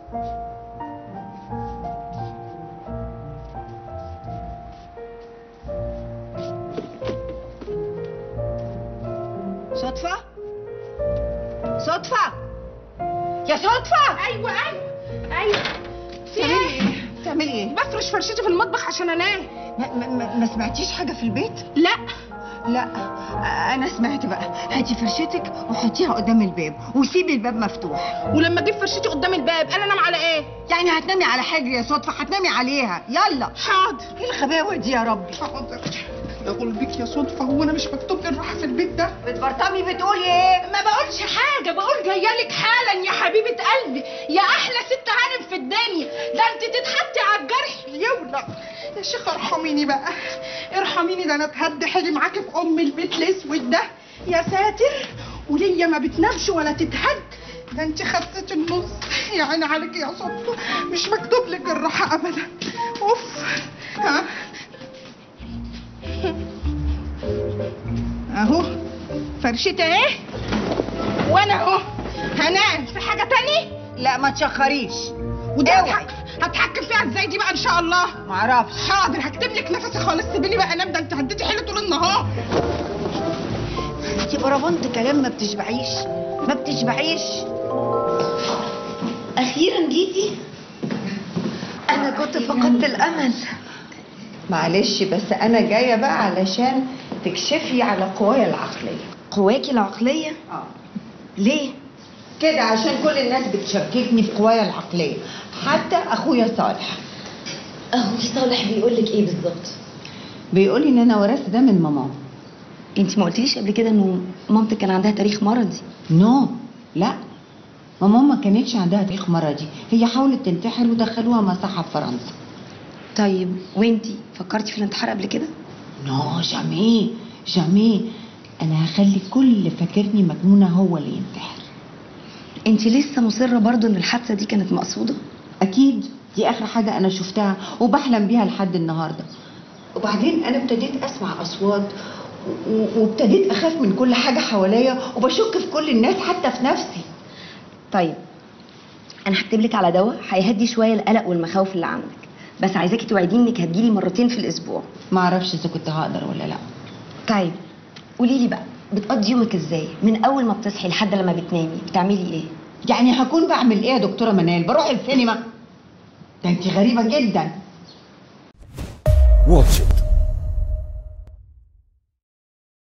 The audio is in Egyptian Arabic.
صدفة صدفة يا صدفة ايوه ايوه ايوه في بتعملي ايه ايه بتعملي ايه بفرش فرشتي في المطبخ عشان انام ما, ما, ما, ما سمعتيش حاجة في البيت لا لا انا سمعت بقى هاتي فرشتك وحطيها قدام الباب وسيبي الباب مفتوح ولما اجيب فرشتي قدام الباب انا انام على ايه يعني هتنامي على حجر يا صدفة هتنامي عليها يلا حاضر ايه الغباوة دي يا ربي حاضر يقول بك يا صدفة هو انا مش مكتوب لي الراحة في البيت ده بتبرطمي بتقولي ايه ما بقولش حاجة بقول جاية لك حالا يا حبيبة قلبي يا أحلى ست هانم في الدنيا ده أنت تتحطي على الجرح يولع يا شيخ ارحميني بقى ارحميني ده أنا اتهد حالي معاكي في أم البيت الأسود ده يا ساتر وليا ما بتنامش ولا تتهد ده انت خدت النص يا عيني عليك يا صدفة مش مكتوب لك الراحة أبدا أوف ها أهو فرشتي اهي وانا اهو هنام في حاجه تاني لا ما تشخريش ودي اوعي. هتحك- هتحكم فيها ازاي دي بقى ان شاء الله معرفش حاضر هكتب لك نفسي خالص سيبيني بقى انام ده انت هديتي حيلي طول النهار انت برافنت كلام ما بتشبعيش ما بتشبعيش اخيرا جيتي انا كنت فقدت الامل معلش بس انا جايه بقى علشان تكشفي على قوايا العقليه قواكي العقليه اه ليه كده عشان كل الناس بتشككني في قوايا العقليه حتى اخويا صالح اخوكي صالح بيقول لك ايه بالظبط بيقول ان انا ورثت ده من ماما انت ما قلتليش قبل كده انه مامتك كان عندها تاريخ مرضي نو لا ماما ما كانتش عندها تاريخ مرضي هي حاولت تنتحر ودخلوها مصحة في فرنسا طيب وانتي فكرتي في الانتحار قبل كده نو جامي جامي انا هخلي كل اللي فاكرني مجنونه هو اللي ينتحر انت لسه مصره برضو ان الحادثه دي كانت مقصوده اكيد دي اخر حاجه انا شفتها وبحلم بيها لحد النهارده وبعدين انا ابتديت اسمع اصوات و- و- وابتديت اخاف من كل حاجه حواليا وبشك في كل الناس حتى في نفسي طيب انا هكتب لك على دواء هيهدي شويه القلق والمخاوف اللي عندك بس عايزاكي توعديني انك هتجيلي مرتين في الاسبوع ما اعرفش اذا كنت هقدر ولا لا طيب قولي لي بقى بتقضي يومك ازاي من اول ما بتصحي لحد لما بتنامي بتعملي ايه يعني هكون بعمل ايه يا دكتوره منال بروح السينما ده انت غريبه جدا واتش إت